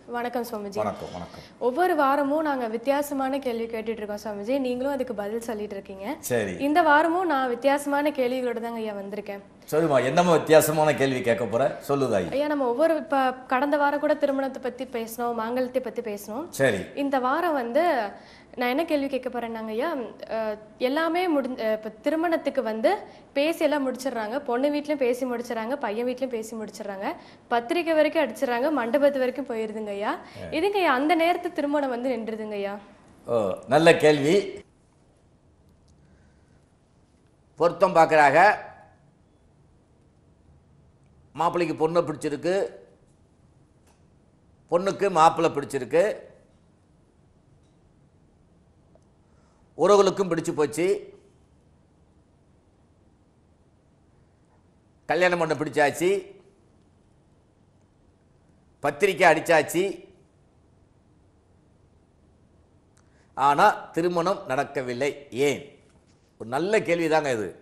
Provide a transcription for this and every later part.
வணக்கம் சுவாமிஜி வணக்கம் வணக்கம் ஒவ்வொரு வாரமும் நாங்க வித்தியாசமான கேள்வி கேட்டுட்டு இருக்கோம் சுவாமிஜி நீங்களும் அதுக்கு பதில் சொல்லிட்டு இருக்கீங்க சரி இந்த வாரமும் நான் வித்தியாசமான கேள்விகளோட தாங்க ஐயா வந்திருக்கேன் சொல்லுமா என்னம்மா வித்தியாசமான கேள்வி கேட்க போற சொல்லுதாய் ஐயா நம்ம ஒவ்வொரு இப்ப கடந்த வாரம் கூட திருமணத்தை பத்தி பேசணும் மாங்கல்யத்தை பத்தி பேசணும் சரி இந்த வாரம் வந்து நான் என்ன கேள்வி கேட்க போறேன்னாங்க ஐயா அஹ், எல்லாமே முடிஞ்ச அஹ், இப்ப திருமணத்துக்கு வந்து பேசி எல்லாம் முடிச்சிடுறாங்க பொண்ணு வீட்லயும் பேசி முடிச்சிடுறாங்க பையன் வீட்லயும் பேசி முடிச்சிடுறாங்க பத்திரிக்கை வரைக்கும் அடிச்சிடுறாங்க மண்டபத்து வரைக்கும் போயிருதுங்க ஐயா இதுங்க ஐயா அந்த நேரத்து திருமணம் வந்து நின்றுதுங்க ஐயா ஓ நல்ல கேள்வி பொருத்தம் பார்க்குறாங்க மாப்பிள்ளைக்கு பொண்ணை பிடிச்சிருக்கு பொண்ணுக்கு மாப்பிள்ளை பிடிச்சிருக்கு உறவுகளுக்கும் பிடிச்சு போச்சு கல்யாணம் பண்ண பிடிச்சாச்சு பத்திரிக்கை அடிச்சாச்சு ஆனால் திருமணம் நடக்கவில்லை ஏன் ஒரு நல்ல கேள்விதாங்க இது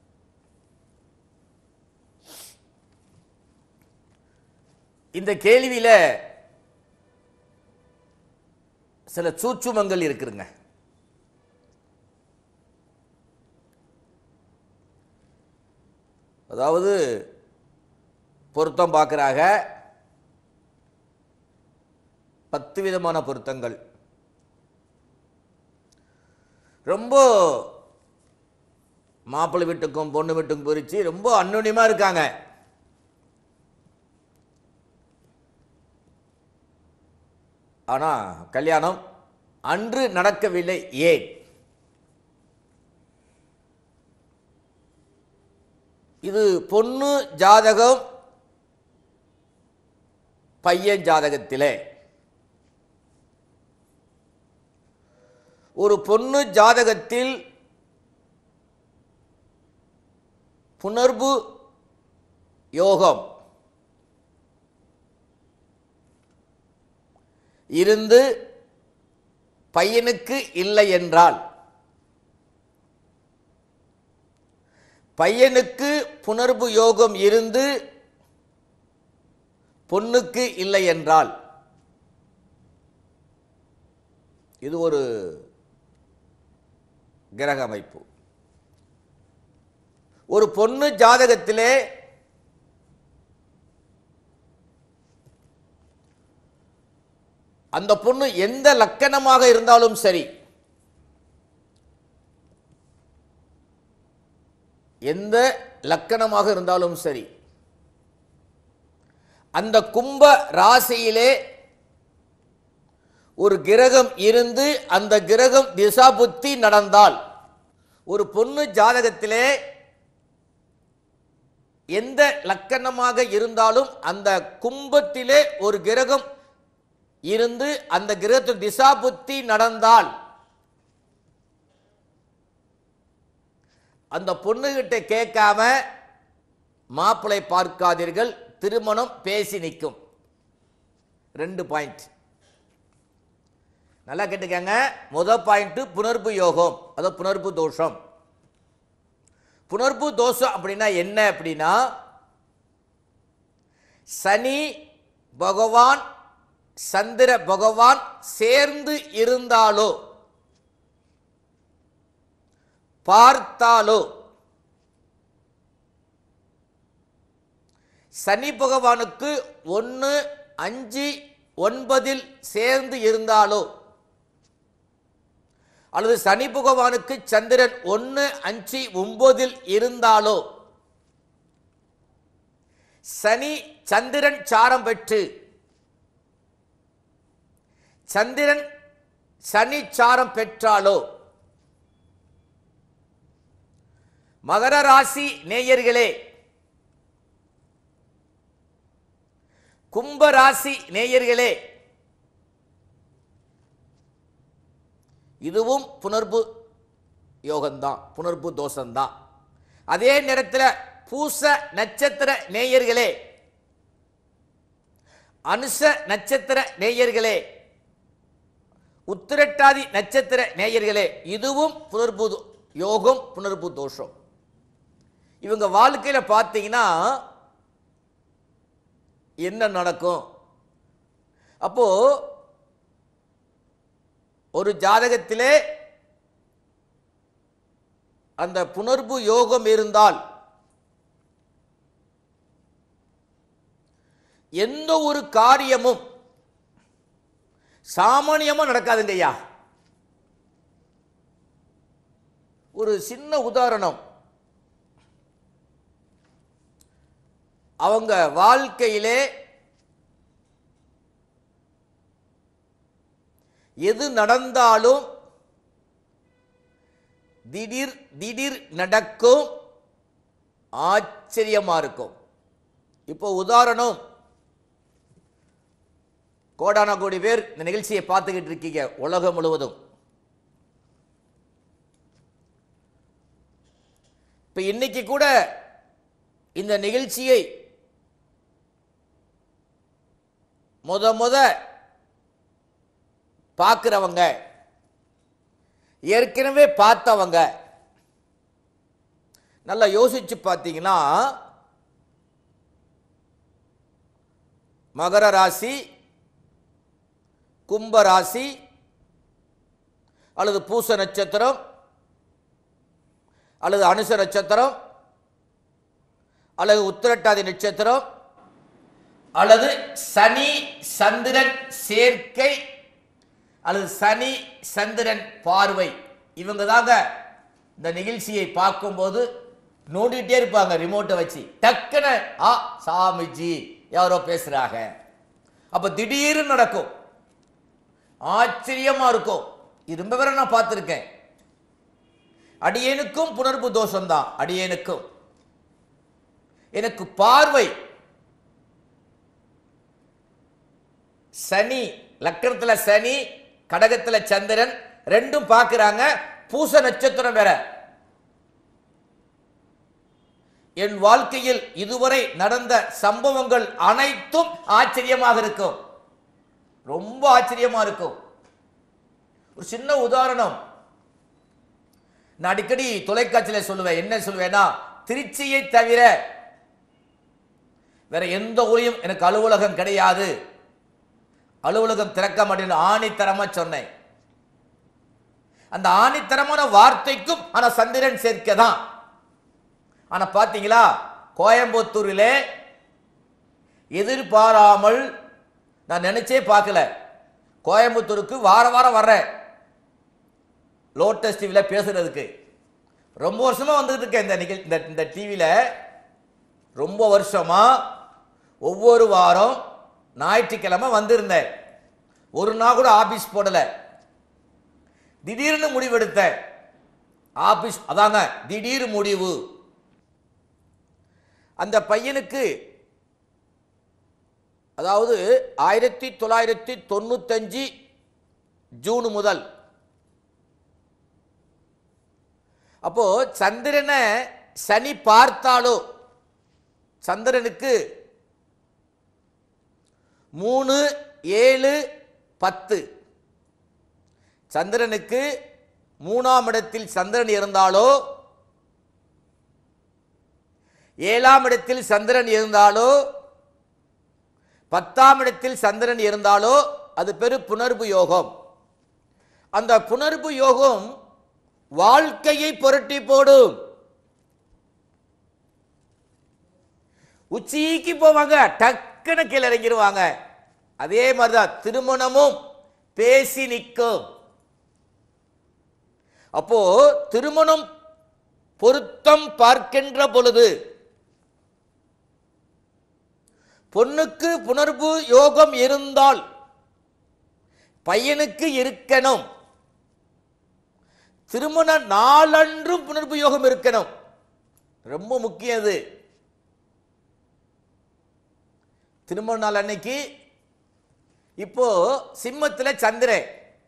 இந்த கேள்வியில சில சூட்சுமங்கள் இருக்குதுங்க அதாவது பொருத்தம் பார்க்குறாங்க பத்து விதமான பொருத்தங்கள் ரொம்ப மாப்பிள்ளை வீட்டுக்கும் பொண்ணு வீட்டுக்கும் பிரித்து ரொம்ப அன்னுனியமாக இருக்காங்க ஆனால் கல்யாணம் அன்று நடக்கவில்லை ஏன் இது பொண்ணு ஜாதகம் பையன் ஜாதகத்திலே ஒரு பொண்ணு ஜாதகத்தில் புணர்வு யோகம் இருந்து பையனுக்கு இல்லை என்றால் பையனுக்கு புணர்வு யோகம் இருந்து பொண்ணுக்கு இல்லை என்றால் இது ஒரு கிரக அமைப்பு ஒரு பொண்ணு ஜாதகத்திலே அந்த பொண்ணு எந்த லக்கணமாக இருந்தாலும் சரி எந்த லக்கணமாக இருந்தாலும் சரி அந்த கும்ப ராசியிலே ஒரு கிரகம் இருந்து அந்த கிரகம் திசாபுத்தி நடந்தால் ஒரு பொண்ணு ஜாதகத்திலே எந்த லக்கணமாக இருந்தாலும் அந்த கும்பத்திலே ஒரு கிரகம் இருந்து அந்த கிரகத்தில் திசாபுத்தி நடந்தால் அந்த பொண்ணுகிட்ட கேட்காம மாப்பிளை பார்க்காதீர்கள் திருமணம் பேசி நிற்கும் ரெண்டு பாயிண்ட் நல்லா கேட்டுக்கங்க முத பாயிண்ட் புணர்வு யோகம் அது புணர்வு தோஷம் புணர்வு தோஷம் அப்படின்னா என்ன அப்படின்னா சனி பகவான் சந்திர பகவான் சேர்ந்து இருந்தாலோ பார்த்தாலோ சனி பகவானுக்கு ஒன்று அஞ்சு ஒன்பதில் சேர்ந்து இருந்தாலோ அல்லது சனி பகவானுக்கு சந்திரன் ஒன்று அஞ்சு ஒன்பதில் இருந்தாலோ சனி சந்திரன் சாரம் பெற்று சந்திரன் சனி சாரம் பெற்றாலோ மகர ராசி நேயர்களே கும்ப ராசி நேயர்களே இதுவும் புணர்வு யோகம்தான் புணர்வு தோஷம்தான் அதே நேரத்தில் பூச நட்சத்திர நேயர்களே அனுச நட்சத்திர நேயர்களே உத்திரட்டாதி நட்சத்திர நேயர்களே இதுவும் புணர்பு யோகம் புணர்பு தோஷம் இவங்க வாழ்க்கையில் பார்த்தீங்கன்னா என்ன நடக்கும் அப்போ ஒரு ஜாதகத்திலே அந்த புணர்வு யோகம் இருந்தால் எந்த ஒரு காரியமும் சாமானியமா நடக்காதுங்க ஐயா ஒரு சின்ன உதாரணம் அவங்க வாழ்க்கையிலே எது நடந்தாலும் திடீர் திடீர் நடக்கும் ஆச்சரியமா இருக்கும் இப்போ உதாரணம் கோடான கோடி பேர் இந்த நிகழ்ச்சியை பார்த்துக்கிட்டு இருக்கீங்க உலகம் முழுவதும் இப்ப இன்னைக்கு கூட இந்த நிகழ்ச்சியை முத முத பார்க்கிறவங்க ஏற்கனவே பார்த்தவங்க நல்லா யோசிச்சு பார்த்தீங்கன்னா மகர ராசி கும்ப ராசி அல்லது பூச நட்சத்திரம் அல்லது அனுச நட்சத்திரம் அல்லது உத்திரட்டாதி நட்சத்திரம் அல்லது சனி சந்திரன் சேர்க்கை அல்லது சனி சந்திரன் பார்வை இவங்க தாங்க இந்த நிகழ்ச்சியை பார்க்கும்போது நோண்டிட்டே இருப்பாங்க ரிமோட்டை வச்சு டக்குன்னு ஆ சாமிஜி யாரோ பேசுறாங்க அப்ப திடீர்னு நடக்கும் ஆச்சரியமா இருக்கும் இது ரொம்ப பேரை நான் பார்த்துருக்கேன் அடியேனுக்கும் புணர்வு தோஷம்தான் அடியேனுக்கும் எனக்கு பார்வை சனி லக்கணத்துல சனி கடகத்துல சந்திரன் ரெண்டும் பார்க்கறாங்க பூச நட்சத்திரம் வேற என் வாழ்க்கையில் இதுவரை நடந்த சம்பவங்கள் அனைத்தும் ஆச்சரியமாக இருக்கும் ரொம்ப ஆச்சரியமா இருக்கும் ஒரு சின்ன உதாரணம் நான் அடிக்கடி தொலைக்காட்சியில சொல்லுவேன் என்ன சொல்லுவேன்னா திருச்சியை தவிர வேற எந்த ஊரையும் எனக்கு அலுவலகம் கிடையாது அலுவலகம் திறக்க மாட்டேன்னு ஆணித்தரமா சொன்னேன் அந்த ஆணித்தரமான வார்த்தைக்கும் ஆனா சந்திரன் சேர்க்கை தான் ஆனா பாத்தீங்களா கோயம்புத்தூரிலே எதிர்பாராமல் நான் நினைச்சே பார்க்கல கோயம்புத்தூருக்கு வார வாரம் வர்றேன் லோட்டஸ் டிவியில் பேசுறதுக்கு ரொம்ப வருஷமா வந்துட்டு இருக்கேன் இந்த நிகழ் இந்த இந்த டிவியில் ரொம்ப வருஷமா ஒவ்வொரு வாரம் ஞாயிற்றுக்கிழமை வந்திருந்தேன் ஒரு நாள் கூட ஆபீஸ் போடல திடீர்னு முடிவெடுத்தேன் ஆபீஸ் அதாங்க திடீர் முடிவு அந்த பையனுக்கு அதாவது ஆயிரத்தி தொள்ளாயிரத்தி தொண்ணூத்தஞ்சு ஜூன் முதல் அப்போ சந்திரனை சனி பார்த்தாலோ சந்திரனுக்கு மூணு ஏழு பத்து சந்திரனுக்கு மூணாம் இடத்தில் சந்திரன் இருந்தாலோ ஏழாம் இடத்தில் சந்திரன் இருந்தாலோ பத்தாம் இடத்தில் சந்திரன் இருந்தாலோ அது பெரு புணர்வு யோகம் அந்த புணர்வு யோகம் வாழ்க்கையை புரட்டி போடும் உச்சிக்கு போவாங்க டக்குன்னு கீழே இறங்கிடுவாங்க அதே மாதிரிதான் திருமணமும் பேசி நிற்கும் அப்போ திருமணம் பொருத்தம் பார்க்கின்ற பொழுது பொண்ணுக்கு புணர்வு யோகம் இருந்தால் பையனுக்கு இருக்கணும் திருமண நாளன்றும் புணர்வு யோகம் இருக்கணும் ரொம்ப முக்கியம் அது திருமண நாள் அன்னைக்கு இப்போ சிம்மத்துல சந்திரன்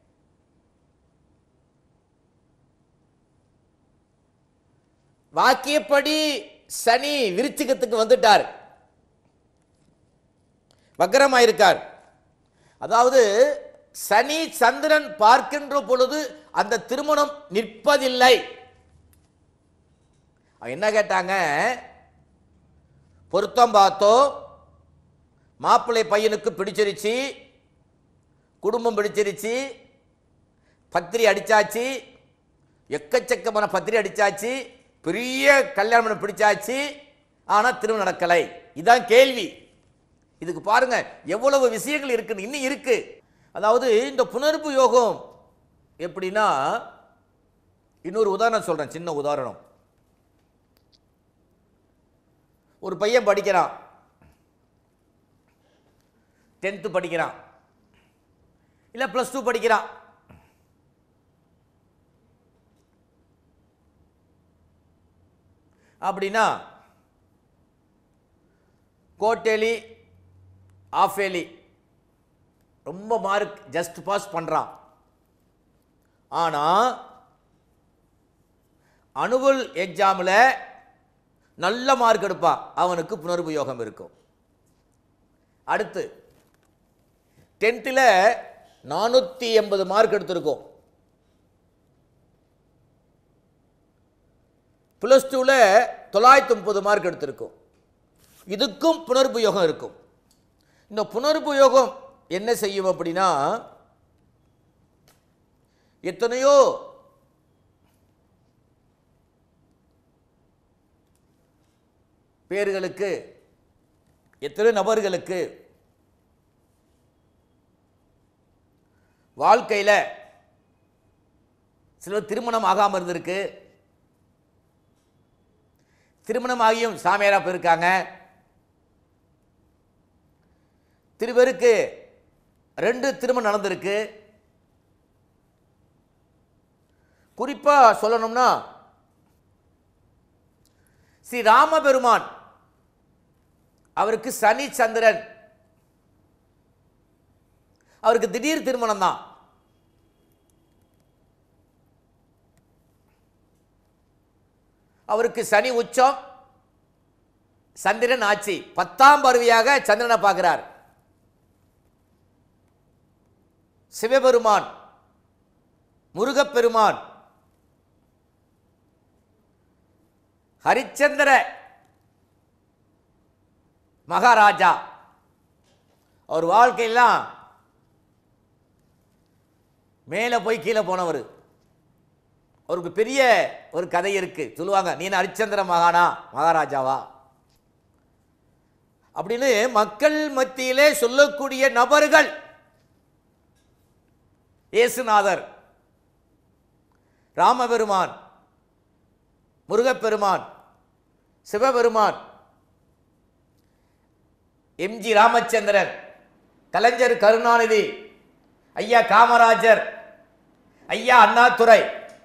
வாக்கியப்படி சனி விருச்சிகத்துக்கு வந்துட்டார் வக்கரமாயிருக்கார் அதாவது சனி சந்திரன் பார்க்கின்ற பொழுது அந்த திருமணம் நிற்பதில்லை அவங்க என்ன கேட்டாங்க பொருத்தம் பார்த்தோம் மாப்பிள்ளை பையனுக்கு பிடிச்சிருச்சு குடும்பம் பிடிச்சிருச்சு பத்திரி அடிச்சாச்சு எக்கச்சக்கமான பத்திரி அடிச்சாச்சு பெரிய கல்யாணம் பண்ண பிடிச்சாச்சு ஆனா திருமணம் நடக்கலை இதான் கேள்வி இதுக்கு பாருங்க எவ்வளவு விஷயங்கள் இருக்குன்னு இன்னும் இருக்கு அதாவது இந்த புனர்ப்பு யோகம் எப்படின்னா இன்னொரு உதாரணம் சொல்றேன் சின்ன உதாரணம் ஒரு பையன் படிக்கிறான் டென்த்து படிக்கிறான் இல்லை ப்ளஸ் டூ படிக்கிறான் அப்படின்னா கோட்டேலி ஆஃபேலி ரொம்ப மார்க் ஜஸ்ட் பாஸ் பண்ணுறான் ஆனால் அனுவல் எக்ஸாமில் நல்ல மார்க் எடுப்பான் அவனுக்கு புனர்வு யோகம் இருக்கும் அடுத்து டென்த்தில் நானூற்றி எண்பது மார்க் எடுத்திருக்கோம் ப்ளஸ் டூவில் தொள்ளாயிரத்தி முப்பது மார்க் எடுத்திருக்கோம் இதுக்கும் புனர்ப்பு யோகம் இருக்கும் இந்த புனர்ப்பு யோகம் என்ன செய்யும் அப்படின்னா எத்தனையோ பேர்களுக்கு எத்தனை நபர்களுக்கு வாழ்க்கையில் சிலர் திருமணம் ஆகாமல் இருந்திருக்கு திருமணம் ஆகியும் சாமியாரா போயிருக்காங்க திரு பேருக்கு ரெண்டு திருமணம் நடந்திருக்கு குறிப்பா சொல்லணும்னா ஸ்ரீ ராமபெருமான் அவருக்கு சனி சந்திரன் அவருக்கு திடீர் திருமணம் தான் அவருக்கு சனி உச்சம் சந்திரன் ஆட்சி பத்தாம் பருவியாக சந்திரனை பார்க்கிறார் சிவபெருமான் முருகப்பெருமான் ஹரிச்சந்திர மகாராஜா அவர் வாழ்க்கையெல்லாம் மேலே போய் கீழே போனவர் அவருக்கு பெரிய ஒரு கதை இருக்கு சொல்லுவாங்க நீ என்ன ஹரிச்சந்திர மகானா மகாராஜாவா அப்படின்னு மக்கள் மத்தியிலே சொல்லக்கூடிய நபர்கள் இயேசுநாதர் ராமபெருமான் முருகப்பெருமான் சிவபெருமான் எம்ஜி ராமச்சந்திரன் கலைஞர் கருணாநிதி ஐயா காமராஜர் ஐயா அண்ணாதுரை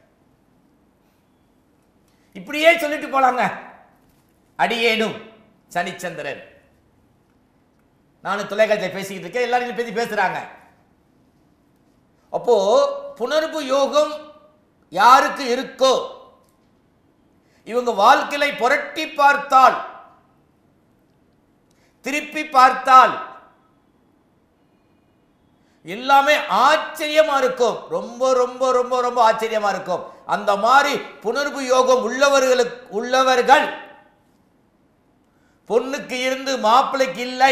இப்படியே சொல்லிட்டு போலாங்க அடியேனும் சனிச்சந்திரன் நானும் தொலைக்காட்சியில் பேசிக்கிட்டு இருக்கேன் எல்லாரும் பேசி பேசுறாங்க அப்போ புணர்வு யோகம் யாருக்கு இருக்கோ இவங்க வாழ்க்கையை புரட்டி பார்த்தால் திருப்பி பார்த்தால் எல்லாமே ஆச்சரியமா இருக்கும் ரொம்ப ரொம்ப ரொம்ப ரொம்ப ஆச்சரியமா இருக்கும் அந்த மாதிரி புணர்வு யோகம் உள்ளவர்களுக்கு உள்ளவர்கள் பொண்ணுக்கு இருந்து மாப்பிள்ளைக்கு இல்லை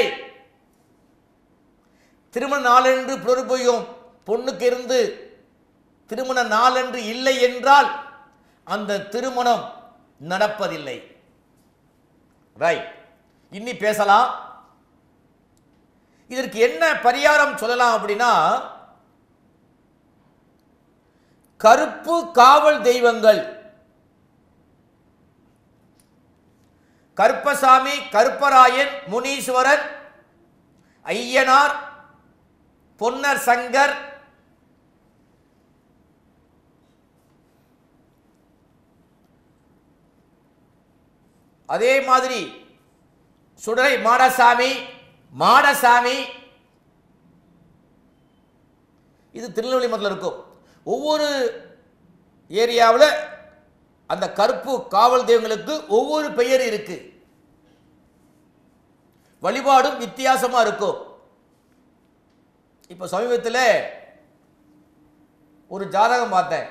திருமண நாளன்று புணர்வு யோகம் பொண்ணுக்கு இருந்து திருமண நாளன்று இல்லை என்றால் அந்த திருமணம் நடப்பதில்லை ரைட் இன்னி பேசலாம் இதற்கு என்ன பரிகாரம் சொல்லலாம் அப்படின்னா கருப்பு காவல் தெய்வங்கள் கருப்பசாமி கருப்பராயன் முனீஸ்வரன் ஐயனார் பொன்னர் சங்கர் அதே மாதிரி சுடலை மாடசாமி மாடசாமி இது திருநெல்வேலி மட்டில் இருக்கும் ஒவ்வொரு ஏரியாவில் அந்த கருப்பு காவல் தெய்வங்களுக்கு ஒவ்வொரு பெயர் இருக்கு வழிபாடும் வித்தியாசமா இருக்கும் இப்போ சமீபத்தில் ஒரு ஜாதகம் பார்த்தேன்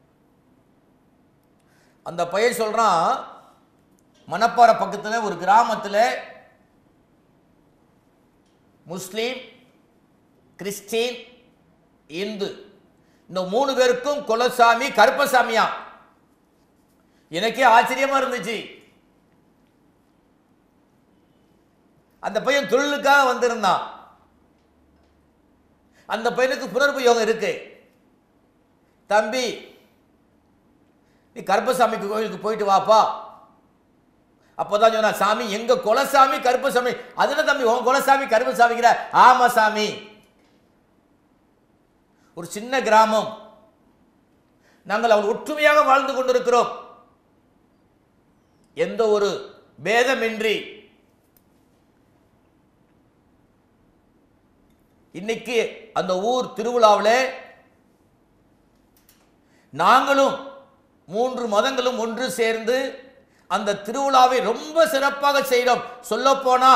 அந்த பையன் சொல்றான் மணப்பாறை பக்கத்தில் ஒரு கிராமத்தில் முஸ்லீம் கிறிஸ்டின் இந்து இந்த மூணு பேருக்கும் குலசாமி கருப்பசாமியா எனக்கே ஆச்சரியமா இருந்துச்சு அந்த பையன் தொழிலுக்காக வந்திருந்தான் அந்த பையனுக்கு புனர்ப்பு யோகம் இருக்கு தம்பி நீ கருப்பசாமிக்கு கோயிலுக்கு போயிட்டு வாப்பா அப்பதான் சொன்னா சாமி எங்க குலசாமி கருப்பசாமி அதுல தம்பி உன் குலசாமி கருப்பசாமிங்கிற ஆமா சாமி ஒரு சின்ன கிராமம் நாங்கள் அவள் ஒற்றுமையாக வாழ்ந்து கொண்டிருக்கிறோம் எந்த ஒரு பேதமின்றி இன்னைக்கு அந்த ஊர் திருவிழாவில் நாங்களும் மூன்று மதங்களும் ஒன்று சேர்ந்து அந்த திருவிழாவை ரொம்ப சிறப்பாக செய்கிறோம் சொல்லப்போனா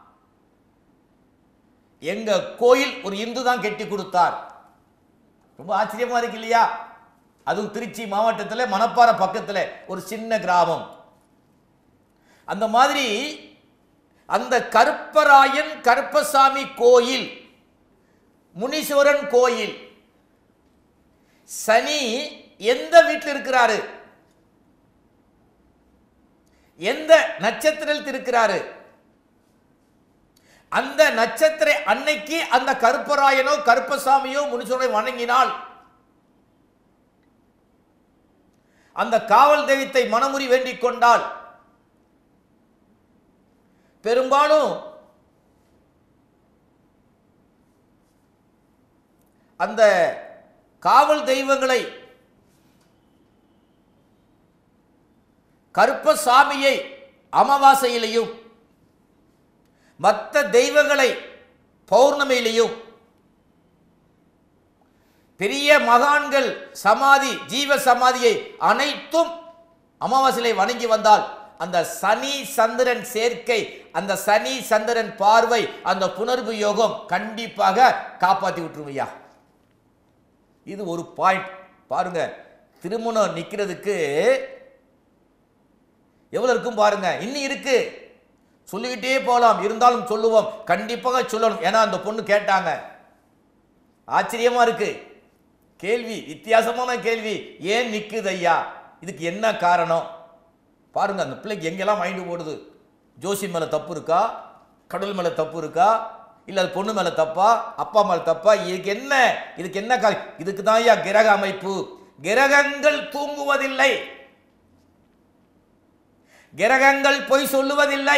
எங்க கோயில் ஒரு இந்து தான் கட்டி கொடுத்தார் ரொம்ப ஆச்சரியமா இருக்கு இல்லையா அதுவும் திருச்சி மாவட்டத்தில் மணப்பாறை பக்கத்தில் ஒரு சின்ன கிராமம் அந்த மாதிரி அந்த கருப்பராயன் கருப்பசாமி கோயில் முனீஸ்வரன் கோயில் சனி எந்த வீட்டில் இருக்கிறாரு எந்த நட்சத்திரத்தில் இருக்கிறாரு அந்த நட்சத்திர அன்னைக்கு அந்த கருப்பராயனோ கருப்பசாமியோ முனீஸ்வரனை வணங்கினால் அந்த காவல் தெய்வத்தை மனமுறி வேண்டிக் கொண்டால் பெரும்பாலும் அந்த காவல் தெய்வங்களை கருப்பசாமியை அமாவாசையிலையும் மற்ற தெய்வங்களை பௌர்ணமியிலையும் பெரிய மகான்கள் சமாதி ஜீவ சமாதியை அனைத்தும் அமாவாசையிலே வணங்கி வந்தால் அந்த சனி சந்திரன் சேர்க்கை அந்த சனி சந்திரன் பார்வை அந்த புணர்வு யோகம் கண்டிப்பாக காப்பாற்றி விட்டுருவையா இது ஒரு பாயிண்ட் பாருங்க திருமணம் நிக்கிறதுக்கு எவ்வளவு இருக்கும் பாருங்க இன்னும் இருக்கு சொல்லிக்கிட்டே போகலாம் இருந்தாலும் சொல்லுவோம் கண்டிப்பாக சொல்லணும் ஏன்னா அந்த பொண்ணு கேட்டாங்க ஆச்சரியமா இருக்கு கேள்வி வித்தியாசமான கேள்வி ஏன் நிக்குது ஐயா இதுக்கு என்ன காரணம் பாருங்க அந்த பிள்ளைக்கு எங்கெல்லாம் மைண்டு போடுது ஜோசி மேல தப்பு இருக்கா கடவுள் மேல தப்பு இருக்கா இல்ல அது பொண்ணு மேல தப்பா அப்பா மேல தப்பா இதுக்கு என்ன இதுக்கு என்ன காரணம் இதுக்கு தான் ஐயா கிரக அமைப்பு கிரகங்கள் தூங்குவதில்லை கிரகங்கள் பொய் சொல்லுவதில்லை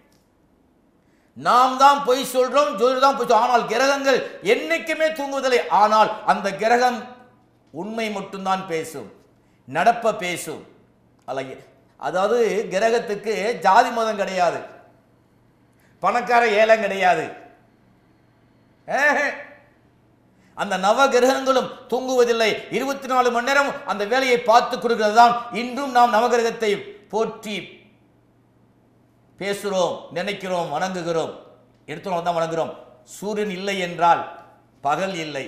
நாம் தான் பொய் சொல்றோம் ஜோதிடர் தான் பொய் சொல்றோம். ஆனால் கிரகங்கள் என்னைக்குமே தூங்குவதில்லை ஆனால் அந்த கிரகம் உண்மை மட்டும்தான் பேசும் நடப்ப பேசும் அல்ல அதாவது கிரகத்துக்கு ஜாதி மதம் கிடையாது பணக்கார ஏலம் கிடையாது ஏஹே. அந்த நவ கிரகங்களும் தூங்குவதில்லை இருபத்தி நாலு மணி நேரம் அந்த வேலையை பார்த்து கொடுக்கிறது தான் இன்றும் நாம் நவகிரகத்தை போற்றி பேசுகிறோம் நினைக்கிறோம் வணங்குகிறோம் எடுத்துறோம் தான் வணங்குகிறோம் சூரியன் இல்லை என்றால் பகல் இல்லை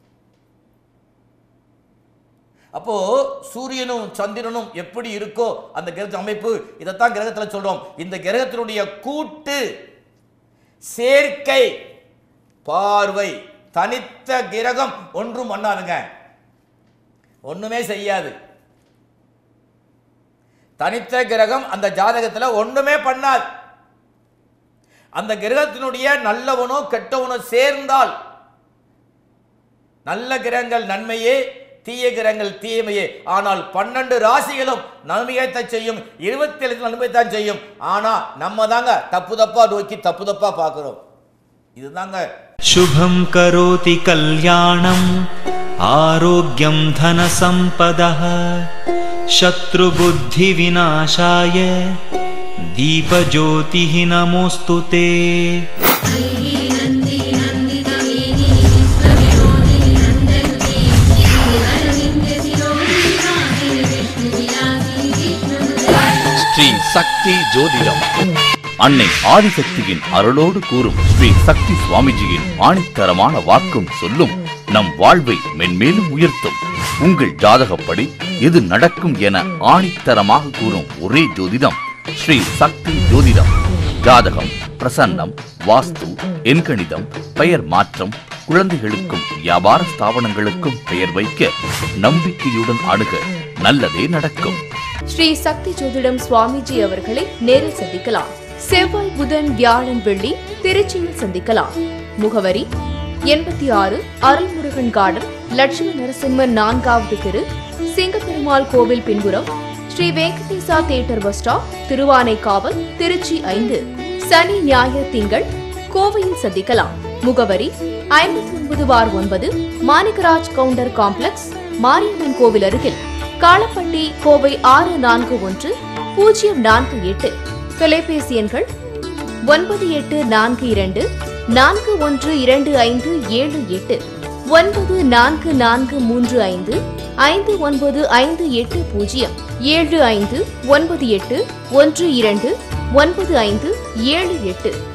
அப்போ சூரியனும் சந்திரனும் எப்படி இருக்கோ அந்த கிரக அமைப்பு இதைத்தான் கிரகத்தில் சொல்றோம் இந்த கிரகத்தினுடைய கூட்டு சேர்க்கை பார்வை தனித்த கிரகம் ஒன்றும் பண்ணாதுங்க ஒண்ணுமே செய்யாது தனித்த கிரகம் அந்த ஜாதகத்துல ஒண்ணுமே பண்ணாது அந்த கிரகத்தினுடைய நல்லவனோ கெட்டவனோ சேர்ந்தால் நல்ல கிரகங்கள் நன்மையே தீய கிரகங்கள் தீமையே ஆனால் பன்னெண்டு ராசிகளும் நன்மையைத்தான் செய்யும் இருபத்தி ஏழு நன்மையைத்தான் செய்யும் ஆனா நம்ம தாங்க தப்பு தப்பா நோக்கி தப்பு தப்பா பார்க்கிறோம் இதுதாங்க शुभं करोति कल्याणम् आरोग्यं धनसम्पदः शत्रुबुद्धिविनाशाय दीपज्योतिः नमोऽस्तु ते नन्दी नन्दितमेनि विश्वविनोदिनि नन्दन्ति श्रीहरविन्द्यशिरोमणिवासिनि विष्णुविलासिनि विष्णुनुते ஸ்ரீ சக்தி ஜோதிடம் அன்னை ஆதிசக்தியின் அருளோடு கூறும் ஸ்ரீ சக்தி சுவாமிஜியின் ஆணித்தரமான வாக்கும் சொல்லும் நம் வாழ்வை மென்மேலும் உயர்த்தும் உங்கள் ஜாதகப்படி எது நடக்கும் என ஆணித்தரமாக கூறும் ஒரே ஜோதிடம் ஸ்ரீ சக்தி ஜோதிடம் ஜாதகம் பிரசன்னம் வாஸ்து எண்கணிதம் பெயர் மாற்றம் குழந்தைகளுக்கும் வியாபார ஸ்தாபனங்களுக்கும் பெயர் வைக்க நம்பிக்கையுடன் அணுக நல்லதே நடக்கும் ஸ்ரீ சக்தி ஜோதிடம் சுவாமிஜி அவர்களை நேரில் சந்திக்கலாம் செவ்வாய் புதன் வியாழன் வெள்ளி திருச்சியில் சந்திக்கலாம் முகவரி எண்பத்தி ஆறு அருள்முருகன் கார்டன் லட்சுமி நரசிம்மன் நான்காவது தெரு சிங்கப்பெருமாள் கோவில் பின்புறம் Sri Venkatesa theatre bus stop Thiruvanaikaval Tiruchi ஐந்து சனி ஞாயிறு திங்கள் கோவையில் சந்திக்கலாம் முகவரி ஐம்பத்தி ஒன்பது பார் ஒன்பது மாணிக்கராஜ் கவுண்டர் காம்ப்ளெக்ஸ் மாரியம்மன் கோவில் அருகில் காலப்பட்டி கோவை ஆறு நான்கு ஒன்று பூஜ்ஜியம் நான்கு எட்டு தொலைபேசி எண்கள் ஒன்பது எட்டு நான்கு இரண்டு நான்கு ஒன்று இரண்டு ஐந்து ஏழு எட்டு ஒன்பது நான்கு நான்கு மூன்று ஐந்து ஐந்து ஒன்பது ஐந்து எட்டு பூஜ்ஜியம் ஏழு ஐந்து ஒன்பது எட்டு ஒன்று இரண்டு ஒன்பது ஐந்து ஏழு எட்டு